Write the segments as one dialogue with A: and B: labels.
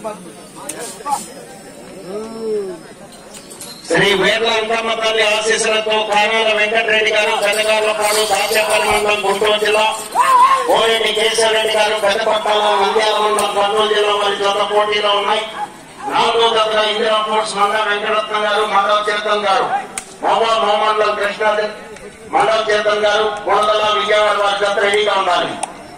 A: శ్రీ వేర్ల అంకమ్మ తల్లి ఆశీస్సులతో కానాల వెంకటరెడ్డి గారు పెద్దగాళ్లపాడు దాచేపల్లి మండలం గుంటూరు జిల్లా ఓరెడ్డి కేశవరెడ్డి గారు పెద్దపట్టాల నంద్యాల మండలం కర్నూలు జిల్లా వారి జత పోటీలో ఉన్నాయి నాలుగో జత ఇందిరా ఫోర్స్ మండ వెంకటరత్న గారు మండల చేతన్ గారు మోబా మోమండలం కృష్ణ మండల చేతన్ గారు గుణదల విజయవాడ వారి జత రెడీగా ఉండాలి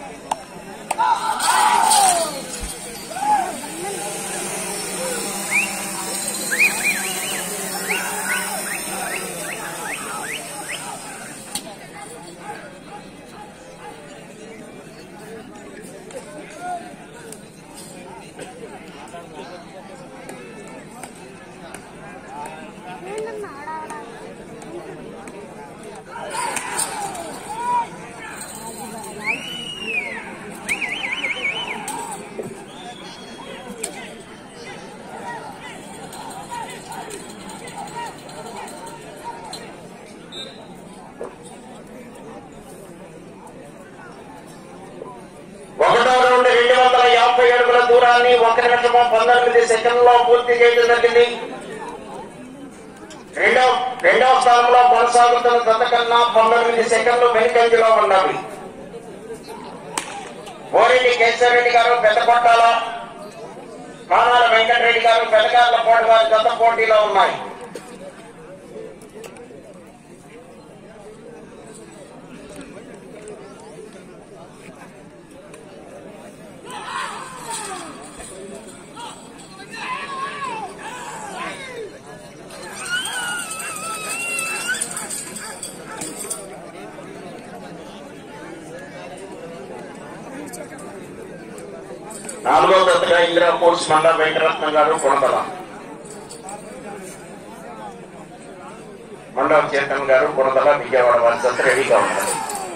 A: ఒకటో రౌండ్ రెండు వందల యాభై అడుగుల దూరాన్ని ఒక నిమిషము పంతొమ్మిది సెకండ్లో పూర్తి చేయడం జరిగింది రెండవ రెండవ స్థానంలో కొనసాగుతున్న గత కన్నా పంతొమ్మిది సెకండ్లు వెనుకంజలో ఉన్నవి బోరెడ్డి కేశవరెడ్డి గారు పెద్దకొట్టాల కానాల వెంకటరెడ్డి గారు పెద్దగార్ల పోటీ వారి గత పోటీలో ఉన్నాయి నాలుగో దత్తగా ఇందిరా పోర్ట్స్ మండ వెంకటరత్న గారు కొనతల మండల చేతన్ గారు కొనతల విజయవాడ వారి జత రెడీగా ఉన్నారు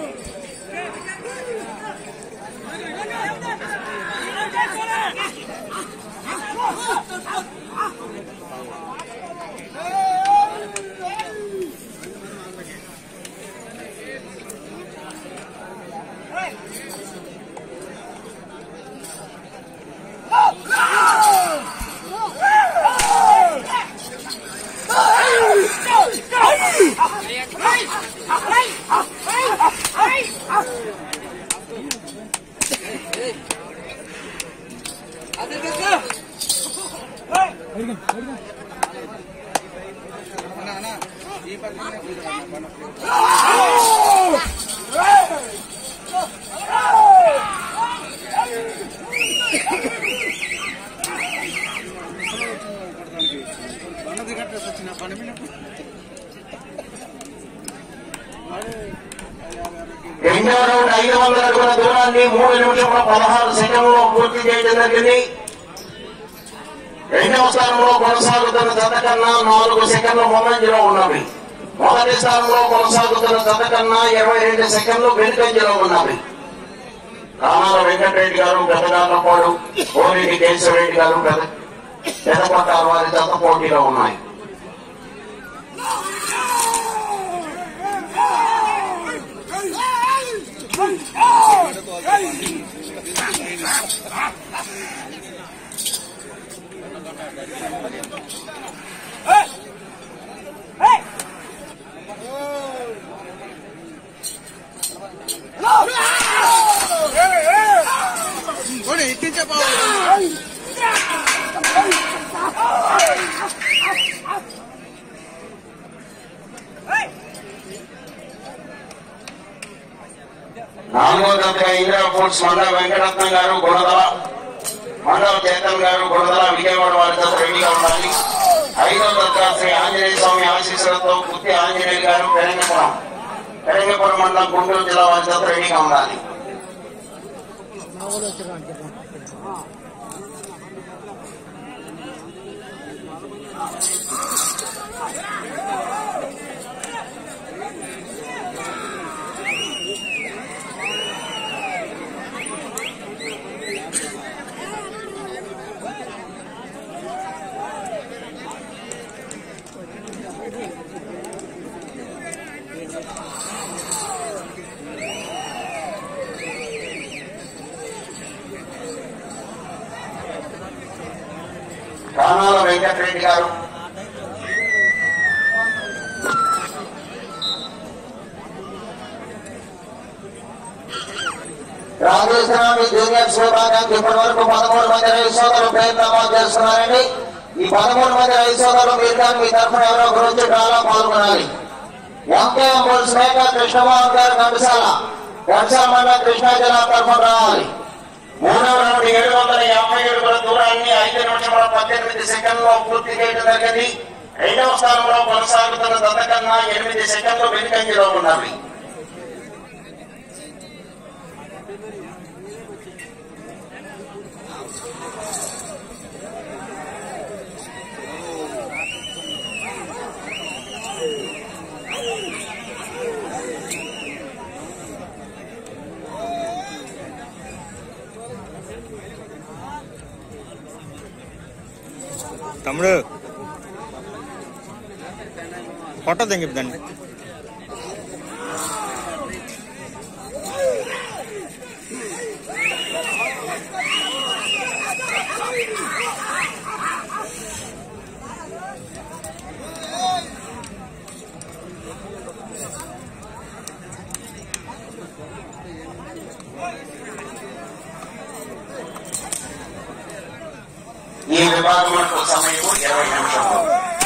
A: రెండో రౌండ్ ఐదు వందల అడుగుల దూరాన్ని మూడు నిమిషముల పదహారు సెకండ్లో పూర్తి చేయడం జరిగింది రెండవ స్థానంలో కొనసాగుతున్న జత కన్నా నాలుగు సెకండ్ల ముందంజలో ఉన్నవి మొదటి స్థానంలో కొనసాగుతున్న జత కన్నా ఇరవై రెండు సెకండ్లు వెనుకంజలో ఉన్నవి రామాల వెంకటరెడ్డి గారు పెద్దగాళ్ళపాడు కోరెడ్డి కేశవరెడ్డి గారు పెద్ద పెద్దపట్టాల వారి జత పోటీలో ఉన్నాయి నాలుగో దశగా ఇందిరా ఫోర్ట్స్ మండల వెంకటరత్నం గారు గుణదల మండల చేతన్ గారు గుణదల విజయవాడ వారి జత రెడీగా ఉండాలి ఐదో దశగా శ్రీ ఆంజనేయ స్వామి ఆశీస్సులతో పుత్తి ఆంజనేయ గారు పెరంగపురం పెరంగపురం మండలం గుంటూరు జిల్లా వారి జత రెడీగా ఉండాలి రెడ్డి గారు రాజేశ్వరరావు జూనియర్ శివభాగానికి ఇప్పటి వరకు పదమూడు మంది రైతు సోదరులు పేరు నమోదు చేస్తున్నారండి ఈ పదమూడు మంది రైతు సోదరులు మీరు కానీ మీ తరఫున ఎవరో గురించి డ్రాలో పాల్గొనాలి ఎంకేఎం బుల్స్ మేక కృష్ణమోహన్ గారు ఘంటసాల ఘంటసాల మండలం కృష్ణా జిల్లా తరఫున రావాలి మూడవ రౌండ్ ఏడు వందల యాభై అడుగుల దూరాన్ని ఐదు నిమిషముల పద్దెనిమిది సెకండ్లో పూర్తి చేయడం జరిగింది రెండవ స్థానంలో కొనసాగుతున్న దత్తకన్నా ఎనిమిది సెకండ్లు వెనుకంజలో ఉన్నవి
B: తమ్ముడు పొట్ట తెంగిద్దండి
A: ఈ విభాగములకు సమయం ఇరవై నిమిషాలు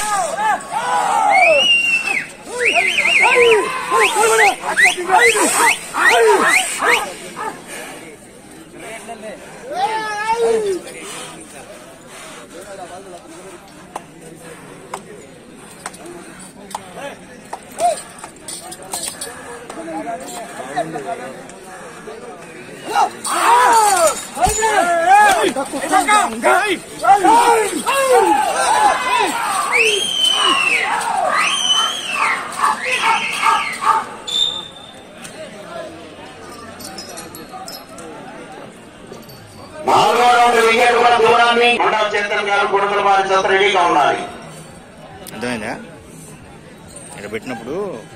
A: నాలుగో రౌండ్ వెయ్యి అడుగుల దూరాన్ని మండల చంద్రన్ గారు కొడుకుల వారి చేత రెడీగా ఉండాలి
B: అర్థమైందా ఇక్కడ పెట్టినప్పుడు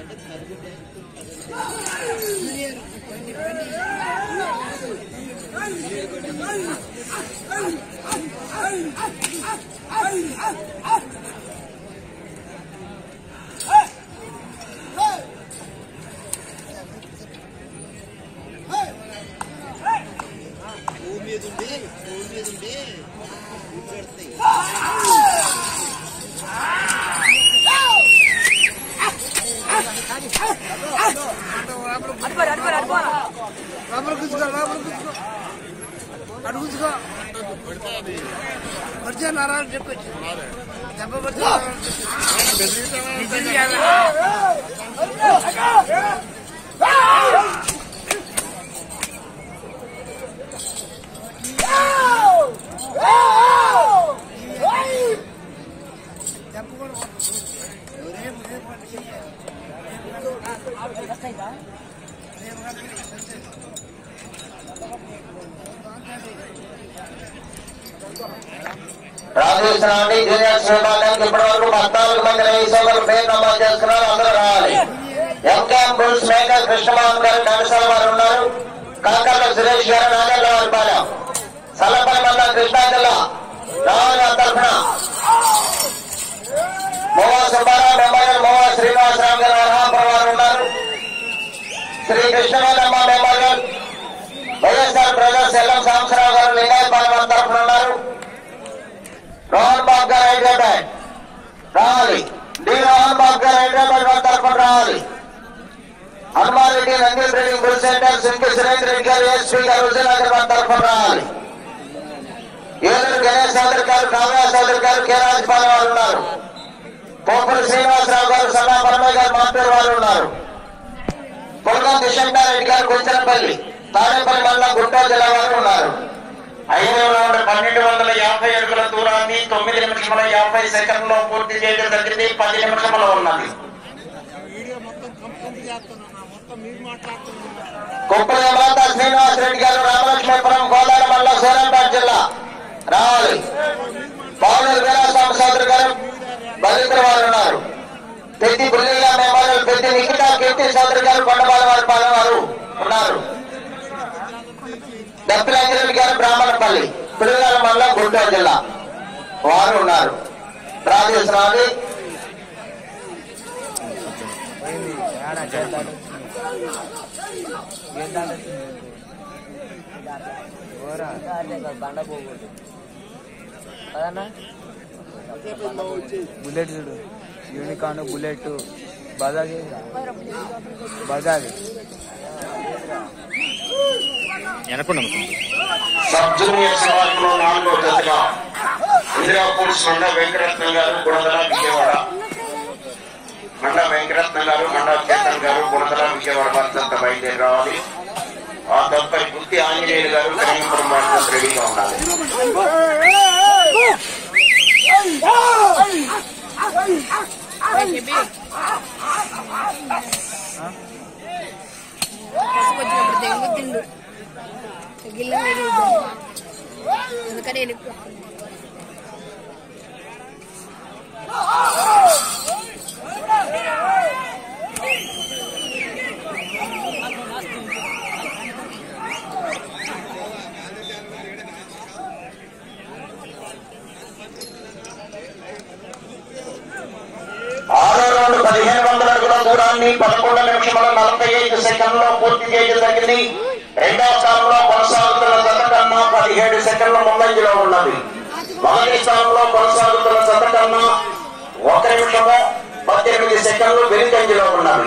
C: లోపల కూర్చుకో లోపల కూర్చుకో అటు కూర్చుకో వచ్చే నరాలు చెప్పచ్చు చెప్పబడితే చెప్పకూడదు రేపు రేపు పని చేయాలి
A: రాజేశ్వరాన్ని జూనియర్ విభాగానికి ఇప్పటి వరకు పద్నాలుగు మంది రైతు సోదరులు పేరు నమోదు చేసుకున్నారు అందరూ రావాలి ఎంకేఎం బుల్స్ మేకర్ కృష్ణమోహన్ గారు ఘనసాల వారు ఉన్నారు కాకర్ల సురేష్ గారు నాగర్ల వారి పాలెం సల్లపల్లి మండలం కృష్ణా జిల్లా రావాలి గారి తరఫున మోవా సుబ్బారావు మెమోరియల్ మోవా శ్రీనివాసరావు గారు వరహాపురం వారు ఉన్నారు Shri Krishnavelamma memorial YSR brothers LM Sambasiva Rao గారు లింగాయపాలెం వారి తరఫున ఉన్నారు రోహన్ బాబు గారు హైదరాబాద్ రావాలి డి రోహన్ బాబు గారు హైదరాబాద్ వారి తరఫున రావాలి హనుమాన్ రెడ్డి రంగీల్ రెడ్డి గురు సెంటర్ సింకి సురేంద్ర రెడ్డి గారు ఎస్పీ గారు విజయనగర్ వారి తరఫున రావాలి ఏలూరు గణేష్ చౌదరి గారు కావ్య చౌదరి గారు కె రాజపాల్ వారు ఉన్నారు పోపుల శ్రీనివాసరావు గారు సన్నా పరమయ్య గారు మాంటూరు వారు ఉన్నారు కొల్లం కిషన్రెడ్డి గారు గుంచనపల్లి తాడేపల్లి మండలం గుంటూరు జిల్లా వారు ఉన్నారు ఐదవ రౌండ్ పన్నెండు వందల యాభై అడుగుల దూరాన్ని తొమ్మిది నిమిషముల యాభై సెకండ్లో పూర్తి చేయడం జరిగింది పది నిమిషములు ఉన్నది కుప్పల యమలాత శ్రీనివాస్ రెడ్డి గారు రామలక్ష్మీపురం గోదావరి మండలం సూర్యాపేట జిల్లా రావాలి పౌరులు వీరాస్వామి సోదరు గారు బలింద్ర వారు ఉన్నారు పెద్ది బుల్లిగా మెమోరియల్ పెద్ది నిఖిత కీర్తి సోదరు గారు కొండపాల వారి పాలన వారు ఉన్నారు దప్పిలంజిరెడ్డి గారు బ్రాహ్మణపల్లి పిల్లల మండలం గుంటూరు జిల్లా వారు ఉన్నారు రాజేష్ రాజు
D: బండ పోకూడదు కదన్నా బుల్లెట్ చూడు యూనికాన్ బుల్లెట్ బజాజ్ బజాజ్
B: వెనకుండా అనుకుంది
A: సబ్ జూనియర్ సవాల్లో నాలుగో జతగా ఇందిరాపూర్ మండ వెంకటరత్నం గారు గుణదల విజయవాడ మండ వెంకటరత్నం గారు మండ చేతన్ గారు గుణదల విజయవాడ వారి బయలుదేరి రావాలి ఆ తదుపై గుత్తి ఆంజనేయులు గారు కరీంపురం వారి రెడీగా ఉండాలి
E: వచ్చినప్పుడు దెంగు తిండు గిల్ల అందుకని వెళ్ళిపో
A: ఆరో రౌండ్ పదిహేను వందల అడుగుల దూరాన్ని పదకొండు నిమిషముల నలభై ఐదు సెకండ్లో పూర్తి చేయడం జరిగింది రెండవ స్థానంలో కొనసాగుతున్న జత కన్నా పదిహేడు సెకండ్ల ముందంజలో ఉన్నది మొదటి స్థానంలో కొనసాగుతున్న జత కన్నా ఒక నిమిషము పద్దెనిమిది సెకండ్లు వెనుకంజలో ఉన్నవి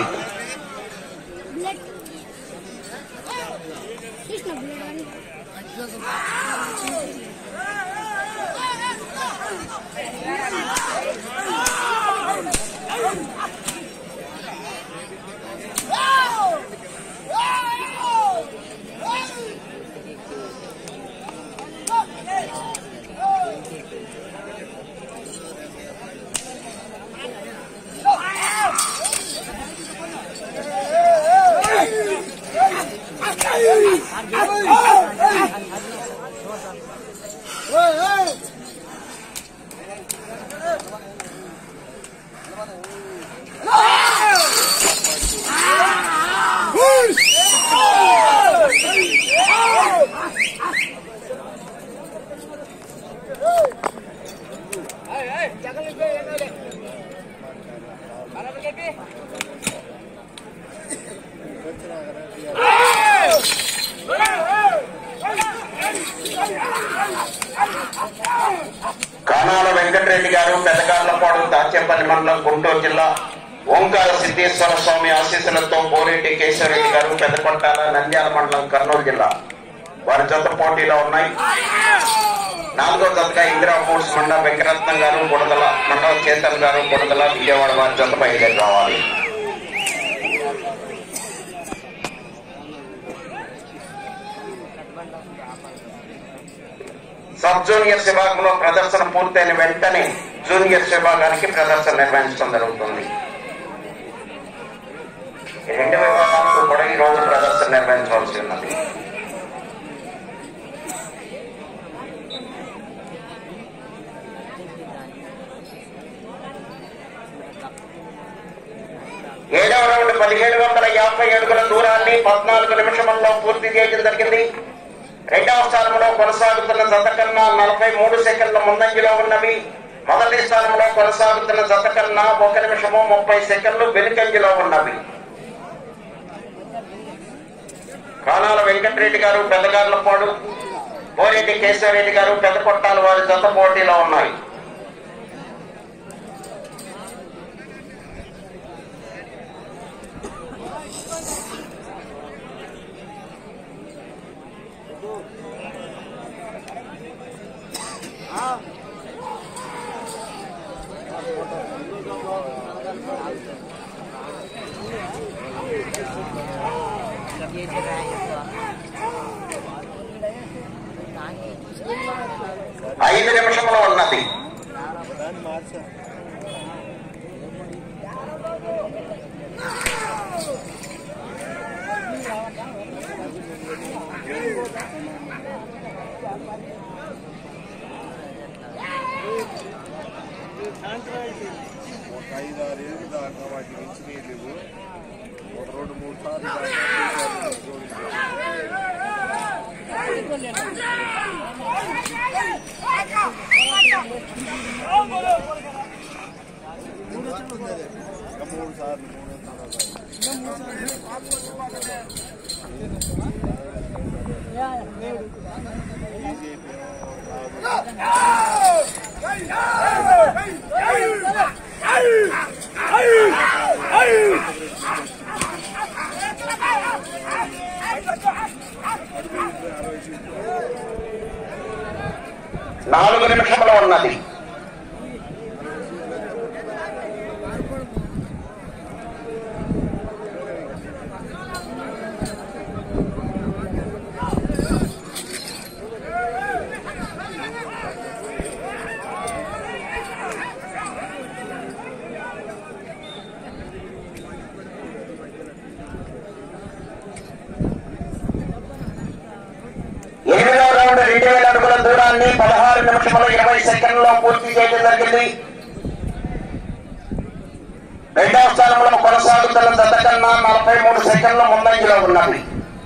A: కానాల వెంకటరెడ్డి గారు పెదగార్లపాడు దాచేపల్లి మండలం గుంటూరు జిల్లా ఓంకార సిద్ధేశ్వర స్వామి ఆశీస్సులతో బోరెడ్డి కేశవరెడ్డి గారు పెదకొట్టాల నంద్యాల మండలం కర్నూలు జిల్లా వారి జత పోటీలో ఉన్నాయి నాలుగో జతగా ఇందిరా ఫోర్స్ మండ వెంకరత్నం గారు బుడదల మండల చేతన్ గారు బుడదల విజయవాడ వారి జత బయలుదేరి రావాలి సబ్ జూనియర్స్ విభాగంలో ప్రదర్శన పూర్తయిన వెంటనే జూనియర్స్ విభాగానికి ప్రదర్శన నిర్వహించడం జరుగుతుంది ఈ రెండు విభాగాలకు కూడా ఈ రోజు ప్రదర్శన నిర్వహించవలసి ఉన్నది ఏడవ రౌండ్ పదిహేడు వందల యాభై అడుగుల దూరాన్ని పద్నాలుగు నిమిషంలో పూర్తి చేయడం జరిగింది రెండవ స్థానంలో కొనసాగుతున్న జత కన్నా నలభై మూడు సెకండ్ల ముందంజలో ఉన్నవి మొదటి స్థానంలో కొనసాగుతున్న జత కన్నా ఒక నిమిషము ముప్పై సెకండ్లు వెనుకంజలో ఉన్నవి కానాల వెంకటరెడ్డి గారు పెద్దగార్లపాడు బోరెడ్డి కేశవరెడ్డి గారు పెద్ద కొట్టాల వారి జత పోటీలో ఉన్నాయి ఐదు నిమిషంలో ఉన్నది
F: ఒక ఐదు ఆరు ఏళ్ళు దాకా వాటికి ఇచ్చినవి లేవు ఒక రెండు మూడు సార్లు దాకా జోడించారు.
C: Oh,
F: ఇంకా మూడు సార్లు మూడు సార్లు బీజేపీ రాదు
A: నాలుగు నిమిషంలో ఉన్నది ఎనిమిదవ రౌండ్ రెండు వేల అడుగుల దూరాన్ని పదహారు నిమిషముల ఇరవై సెకండ్లో పూర్తి చేయడం జరిగింది రెండవ స్థానంలో కొనసాగుతున్న జత కన్నా నలభై మూడు సెకండ్ల ముందంజలో ఉన్నది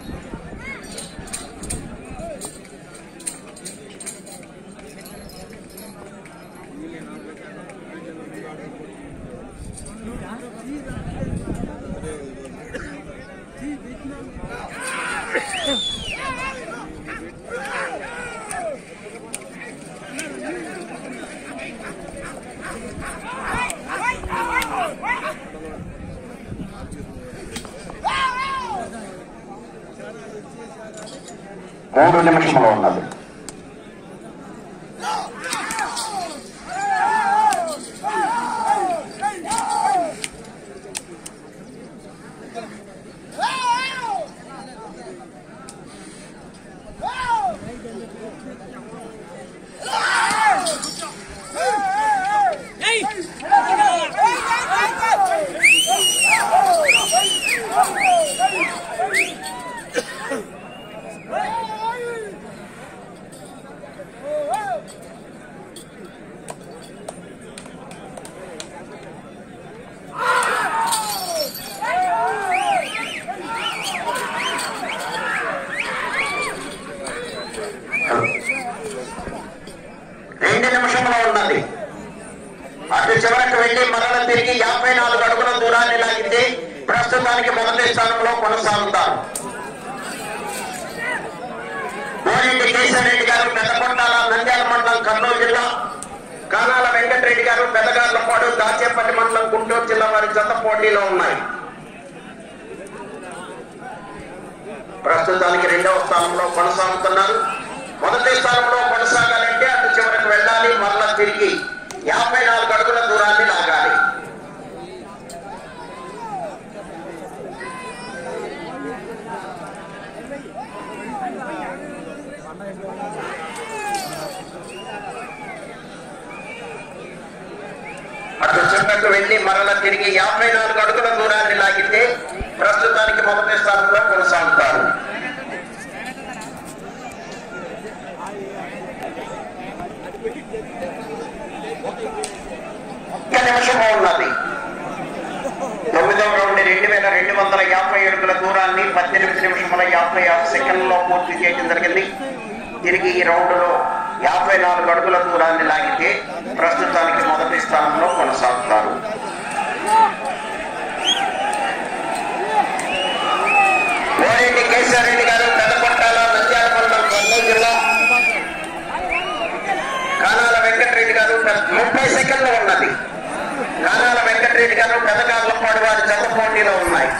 A: మూడు నిమిషంలో ఉన్నది రెండు నిమిషంలో ఉన్నది అటు చివరకు వెళ్లి మరల తిరిగి యాభై నాలుగు అడుగుల దూరాన్ని లాగితే ప్రస్తుతానికి మొదటి స్థానంలో కొనసాగుతారు కోరెడ్డి కేశవరెడ్డి గారు పెద్దకొండాల నంద్యాల మండలం కర్నూలు జిల్లా కానాల వెంకటరెడ్డి గారు పెదగార్లపాడు దాచేపల్లి మండలం గుంటూరు జిల్లా వారి జత పోటీలో ఉన్నాయి ప్రస్తుతానికి రెండవ స్థానంలో కొనసాగుతున్నారు మొదటి స్థానంలో కొనసాగాలంటే అటు చివరకు వెళ్ళాలి మరలా తిరిగి యాభై నాలుగు అడుగుల దూరాన్ని లాగాలి అటు చివరకు వెళ్లి మరలా తిరిగి యాభై నాలుగు అడుగుల దూరాన్ని లాగితే ప్రస్తుతానికి మొదటి స్థానంలో కొనసాగుతారు ఒక్క నిమిషము ఉన్నది తొమ్మిదవ రౌండ్ రెండు వేల రెండు వందల యాభై అడుగుల దూరాన్ని పద్దెనిమిది నిమిషముల యాభై ఆరు సెకండ్లలో పూర్తి చేయడం జరిగింది తిరిగి ఈ రౌండ్లో యాభై నాలుగు అడుగుల దూరాన్ని లాగితే ప్రస్తుతానికి మొదటి స్థానంలో కొనసాగుతారు ఓరెడ్డి కేశవరెడ్డి గారు పెద్దపట్టాల నంద్యాల మండలం కర్నూలు జిల్లా కానాల వెంకటరెడ్డి గారు పెద్ద- ముప్పై సెకండ్లు ఉన్నది కానాల వెంకటరెడ్డి గారు పెదకార్లపాడు వారి జత పోటీలో ఉన్నాయి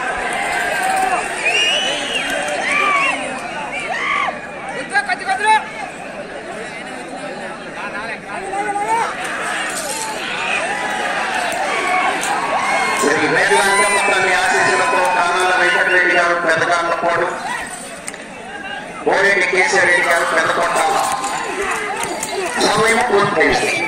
A: శ్రీ వేదాంతమ్మ ఆశీస్సులతో కానాల వెంకటరెడ్డి గారు పెదకార్లపాడు ఓరెడ్డి కేశవరెడ్డి గారు పెద్దకొట్టాల సమయం పూర్తయింది